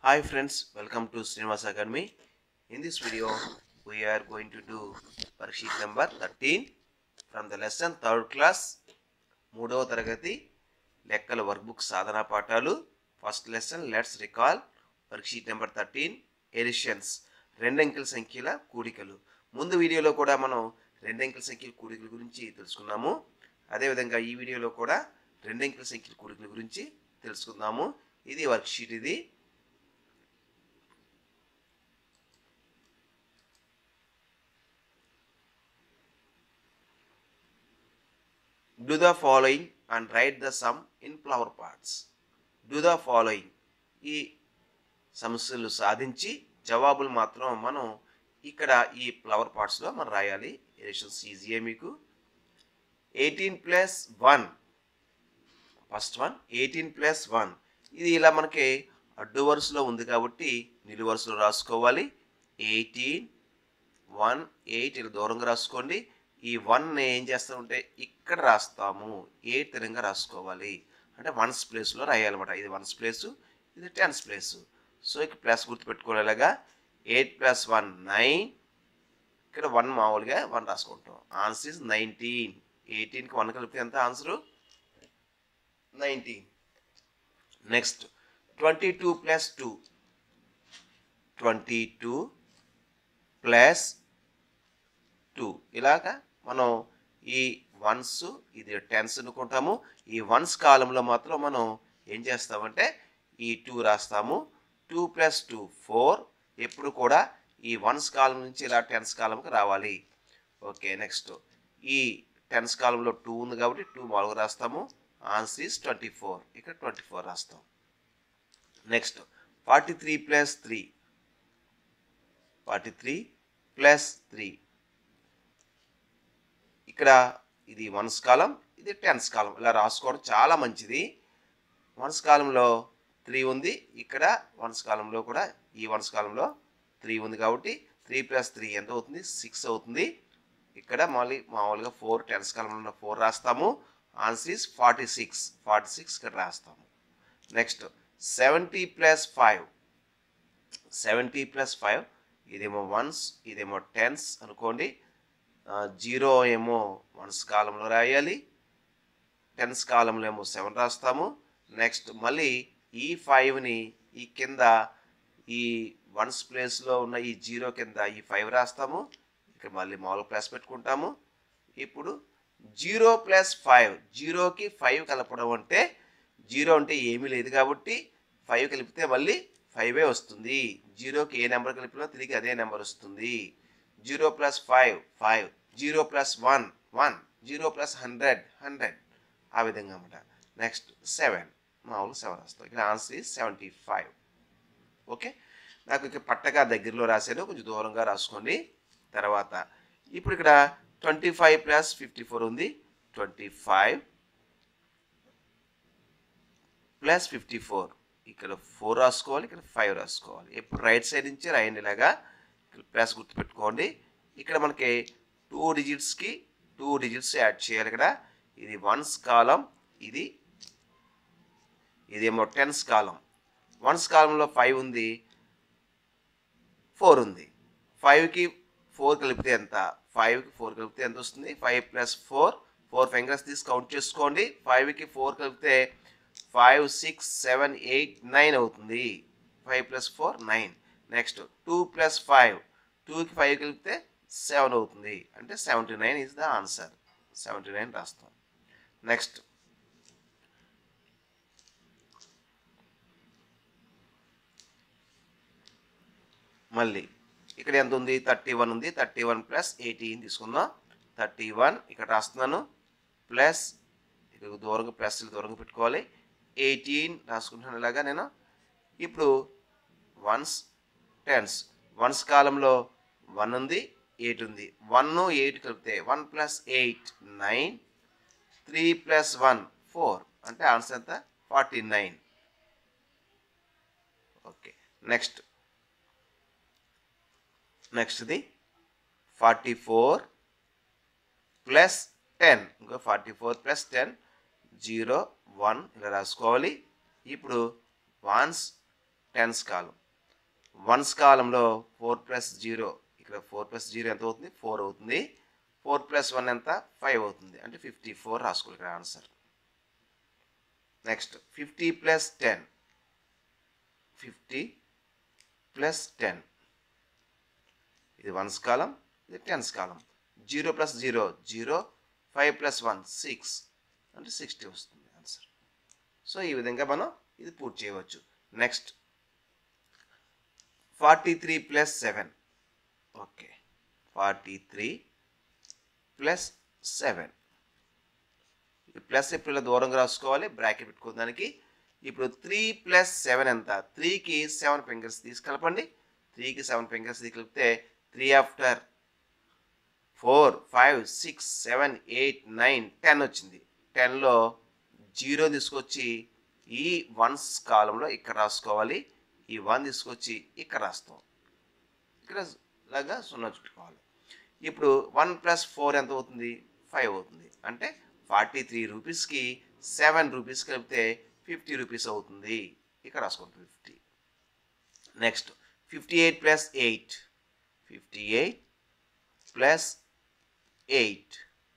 Hi friends, welcome to Srinivas Academy. In this video, we are going to do worksheet number 13 from the lesson third class మూడవ తరగతి లెక్కల workbook సాధనా పాఠాలు first lesson let's recall worksheet number thirteen additions రెండంకెల సంఖ్యల కూడికలు ముందు వీడియోలో కూడా మనం రెండంకెల సంఖ్యల కూడికల గురించి తెలుసుకున్నాము అదేవిధంగా ఈ వీడియోలో కూడా రెండంకెల సంఖ్యల కూడికల గురించి తెలుసుకుందాము ఇది వర్క్షీట్ ఇది do the following and write the sum in flower parts do the following ఈ సమస్యలు సాధించి జవాబులు మాత్రం మనం ఇక్కడ ఈ ఫ్లవర్ పార్ట్స్లో మనం రాయాలి ఎడిషన్స్ ఈజీయే మీకు eighteen plus one first one eighteen plus one ఇది ఇలా మనకి అడ్డు వరుసలో ఉంది కాబట్టి నిలువు వరుసలో రాసుకోవాలి ఎయిటీన్ వన్ ఎయిట్ ఇలా దూరంగా రాసుకోండి ఈ వన్ ఏం చేస్తామంటే ఇక్కడ రాస్తాము ఎయిట్ తిరంగా రాసుకోవాలి అంటే వన్స్ ప్లేస్లో రాయాలన్నమాట ఇది వన్స్ ప్లేసు ఇది టెన్స్ ప్లేసు సో ఇక్కడ ప్లస్ గుర్తుపెట్టుకోలేలాగా ఎయిట్ ప్లస్ వన్ నైన్ ఇక్కడ వన్ మామూలుగా వన్ రాసుకుంటాం ఆన్సర్ ఇస్ నైన్టీన్ ఎయిటీన్కి వన్ కలిపితే ఎంత answer nineteen next twenty two plus two twenty two plus two ఇలాగా మనం ఈ వన్స్ ఇది టెన్స్ అనుకుంటాము ఈ వన్స్ కాలంలో మాత్రం మనం ఏం చేస్తామంటే ఈ టూ రాస్తాము టూ ప్లస్ టూ ఫోర్ ఎప్పుడు కూడా ఈ వన్స్ కాలం నుంచి ఇలా టెన్స్ కాలంకి రావాలి ఓకే నెక్స్ట్ ఈ టెన్స్ కాలంలో టూ ఉంది కాబట్టి టూ మామూలుగా రాస్తాము ఆన్సర్ ఈస్ ట్వంటీ ఫోర్ ఇక్కడ ట్వంటీ ఫోర్ రాస్తాం next forty three plus three forty three plus three ఇక్కడ ఇది వన్స్ కాలం ఇది టెన్స్ కాలం ఇలా రాసుకోవడం చాలా మంచిది వన్స్ కాలంలో త్రీ ఉంది ఇక్కడ వన్స్ కాలంలో కూడా ఈ వన్స్ కాలంలో త్రీ ఉంది కాబట్టి త్రీ ప్లస్ త్రీ ఎంత అవుతుంది సిక్స్ అవుతుంది ఇక్కడ మళ్ళీ మామూలుగా ఫోర్ టెన్స్ కాలంలో ఫోర్ రాస్తాము answer is forty six forty six ఇక్కడ రాస్తాము next seventy plus five seventy plus five ఇదేమో వన్స్ ఇదేమో టెన్స్ అనుకోండి జీరో ఏమో వన్స్ కాలంలో రాయాలి టెన్స్ కాలంలో ఏమో సెవెన్ రాస్తాము నెక్స్ట్ మళ్ళీ ఈ ఫైవ్ని ఈ కింద ఈ వన్స్ ప్లేస్లో ఉన్న ఈ జీరో కింద ఈ ఫైవ్ రాస్తాము ఇక్కడ మళ్ళీ మామూలు ప్లస్ పెట్టుకుంటాము ఇప్పుడు జీరో ప్లస్ ఫైవ్ జీరోకి ఫైవ్ కలపడం అంటే జీరో అంటే ఏమీ లేదు కాబట్టి ఫైవ్ కలిపితే మళ్ళీ ఫైవే వస్తుంది జీరోకి ఏ నెంబర్ కలిపినా తిరిగి అదే నెంబర్ వస్తుంది zero plus five five zero plus one one zero plus hundred hundred ఆ విధంగా అనమాట నెక్స్ట్ సెవెన్ మామూలు సెవెన్ వస్తాం ఇక్కడ answer is seventy five okay నాకు ఇక్కడ పట్టగా దగ్గరలో రాశాను కొంచెం దూరంగా రాసుకోండి తర్వాత ఇప్పుడు ఇక్కడ twenty five plus fifty four ఉంది twenty five plus fifty four ఇక్కడ ఫోర్ రాసుకోవాలి ఇక్కడ ఫైవ్ రాసుకోవాలి ఎప్పుడు రైట్ సైడ్ నుంచి రాయండి ఇలాగా ఇక్కడ ప్లస్ గుర్తుపెట్టుకోండి ఇక్కడ మనకి టూ డిజిట్స్కి టూ డిజిట్స్ యాడ్ చేయాలి ఇక్కడ ఇది వన్స్ కాలం ఇది ఇదేమో టెన్స్ కాలం వన్స్ కాలంలో ఫైవ్ ఉంది ఫోర్ ఉంది ఫైవ్కి ఫోర్ కలిపితే ఎంత ఫైవ్కి ఫోర్ కలిపితే ఎంత వస్తుంది five plus four four fingers తీసి కౌంట్ చేసుకోండి ఫైవ్కి ఫోర్ కలిపితే five six seven eight nine అవుతుంది five plus four nine next two plus five టూకి ఫైవ్ కలిపితే సెవెన్ అవుతుంది అంటే seventy nine is the answer seventy nine రాస్తాం నెక్స్ట్ మళ్ళీ ఇక్కడ ఎంత ఉంది థర్టీ వన్ ఉంది థర్టీ వన్ ప్లస్ ఎయిటీన్ తీసుకుందాం థర్టీ వన్ ఇక్కడ రాస్తున్నాను ప్లస్ ఇక్కడ దూరంగా ప్లస్ దూరంగా పెట్టుకోవాలి ఎయిటీన్ రాసుకుంటున్నాను ఇలాగా నేను ఇప్పుడు వన్స్ టెన్స్ వన్స్ కాలంలో వన్ ఉంది ఎయిట్ ఉంది వన్ ఎయిట్ కలిపితే one plus eight nine three plus one four అంటే ఆన్సర్ ఎంత ఫార్టీ నైన్ ఓకే నెక్స్ట్ నెక్స్ట్ది ఫార్టీ ఫోర్ ప్లస్ టెన్ ఇంకో forty four plus ten zero one ఇలా రాసుకోవాలి ఇప్పుడు వన్స్ టెన్స్ కాలం వన్స్ కాలంలో ఫోర్ ప్లస్ జీరో ఇక్కడ ఫోర్ ప్లస్ జీరో ఎంత అవుతుంది ఫోర్ అవుతుంది ఫోర్ ప్లస్ వన్ ఎంత ఫైవ్ అవుతుంది అంటే ఫిఫ్టీ ఫోర్ రాసుకోవాలి ఇక్కడ answer next fifty plus ten fifty plus ten ఇది వన్స్ కాలం ఇది టెన్స్ కాలం zero plus zero zero five plus one six అంటే సిక్స్టీ వస్తుంది ఆన్సర్ సో ఈ విధంగా మనం ఇది పూర్తి చేయవచ్చు next forty three plus seven okay forty three plus seven plus ఎప్పుడు ఇలా దూరంగా రాసుకోవాలి బ్రాకెట్ పెట్టుకోవడానికి ఇప్పుడు త్రీ ప్లస్ సెవెన్ ఎంత త్రీకి సెవెన్ ఫింగర్స్ తీసుకెళ్ళపండి త్రీకి సెవెన్ ఫింగర్స్ తీసుకెళ్తే three after four five six seven eight nine ten వచ్చింది టెన్లో జీరో తీసుకొచ్చి ఈ వన్స్ కాలంలో ఇక్కడ రాసుకోవాలి ఈ వన్ తీసుకొచ్చి ఇక్కడ రాస్తాం ఇక్కడ లాగా సున్నా చుట్టుకోవాలి ఇప్పుడు వన్ ప్లస్ ఫోర్ ఎంత అవుతుంది ఫైవ్ అవుతుంది అంటే ఫార్టీ త్రీ రూపీస్కి సెవెన్ రూపీస్ కలిపితే ఫిఫ్టీ రూపీస్ అవుతుంది ఇక్కడ రాసుకోండి fifty next fifty eight plus eight fifty eight plus eight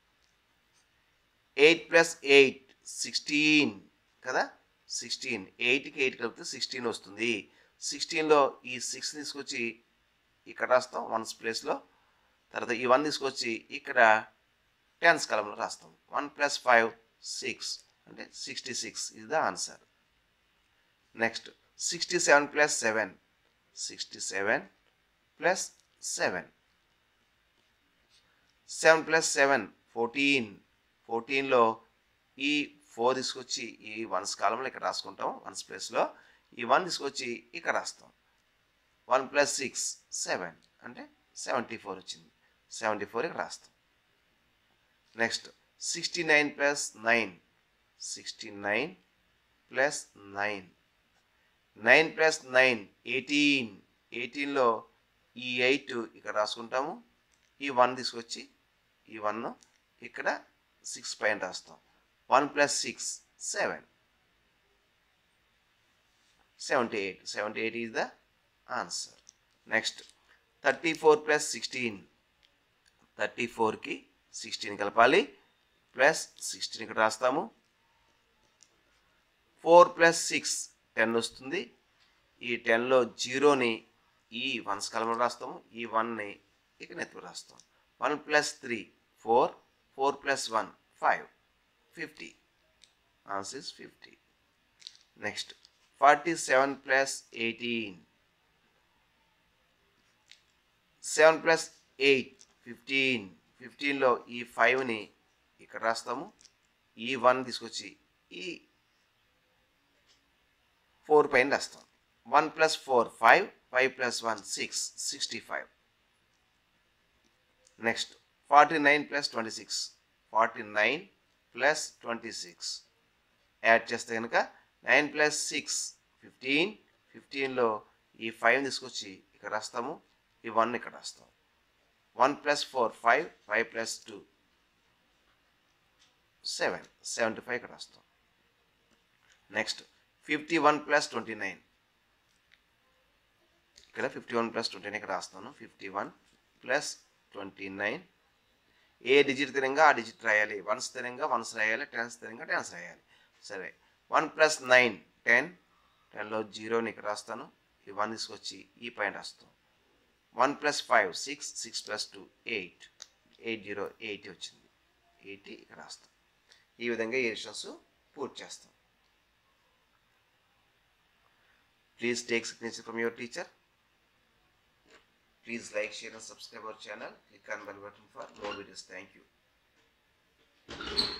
eight plus eight sixteen కదా సిక్స్టీన్ ఎయిట్కి ఎయిట్ కలిపితే సిక్స్టీన్ వస్తుంది సిక్స్టీన్లో ఈ సిక్స్ తీసుకొచ్చి ఇక్కడ రాస్తాం వన్స్ ప్లేస్లో తర్వాత ఈ వన్ తీసుకొచ్చి ఇక్కడ టెన్స్ కాలంలో రాస్తాం వన్ ప్లస్ ఫైవ్ సిక్స్ అంటే సిక్స్టీ సిక్స్ ఇది the answer next sixty seven plus seven sixty seven plus seven seven plus seven fourteen ఫోర్టీన్లో ఈ ఫోర్ తీసుకొచ్చి ఈ వన్స్ కాలంలో ఇక్కడ రాసుకుంటాం వన్స్ ప్లేస్లో ఈ వన్ తీసుకొచ్చి ఇక్కడ రాస్తాం వన్ ప్లస్ సిక్స్ సెవెన్ అంటే సెవెంటీ ఫోర్ వచ్చింది సెవెంటీ ఫోర్ ఇక్కడ రాస్తాం next sixty nine plus nine sixty nine plus nine nine plus nine eighteen ఎయిటీన్లో ఈ ఎయిట్ ఇక్కడ రాసుకుంటాము ఈ వన్ తీసుకొచ్చి ఈ వన్ ఇక్కడ సిక్స్ పైన రాస్తాం one plus six seven seventy eight seventy eight is the answer next thirty four plus sixteen thirty ఫోర్కి సిక్స్టీన్ కలపాలి ప్లస్ సిక్స్టీన్ ఇక్కడ రాస్తాము ఫోర్ ప్లస్ సిక్స్ టెన్ వస్తుంది ఈ టెన్లో జీరోని ఈ వన్స్ కలంలో రాస్తాము ఈ వన్ని ఇక్కడ నెత్తి రాస్తాం one plus three four four plus one five fifty answer is fifty next forty seven plus eighteen seven plus eight fifteen ఫిఫ్టీన్లో ఈ ఫైవ్ని ఇక్కడ రాస్తాము ఈ వన్ తీసుకొచ్చి ఈ ఫోర్ పైన రాస్తాం one plus four five five plus one six sixty five next forty nine plus twenty six forty nine plus twenty six add చేస్తే కనుక నైన్ ప్లస్ సిక్స్ ఫిఫ్టీన్ ఫిఫ్టీన్లో ఈ ఫైవ్ తీసుకొచ్చి ఇక్కడ రాస్తాము ఈ వన్ ఇక్కడ రాస్తాం one plus four five five plus two seven seventy five ఇక్కడ రాస్తాం next fifty one plus twenty nine ఇక్కడ fifty one plus twenty nine ఇక్కడ రాస్తాను fifty one plus twenty nine ఏ డిజిట్ స్థిరంగా ఆ డిజిట్ రాయాలి వన్ స్థిరంగా వన్స్ రాయాలి టెన్ స్థిరంగా టెన్స్ రాయాలి సరే వన్ ప్లస్ నైన్ టెన్ టెన్లో జీరోని ఇక్కడ రాస్తాను ఈ వన్ తీసుకొచ్చి ఈ పైన రాస్తాం one plus five six six plus two eight eight zero eighty వచ్చింది ఎయిటీ ఇక్కడ రాస్తాం ఈ విధంగా ఈ ఎడిషన్స్ పూర్తి చేస్తాం please take signature from your teacher Please like, share and subscribe our channel. Click on bell button for more videos. Thank you.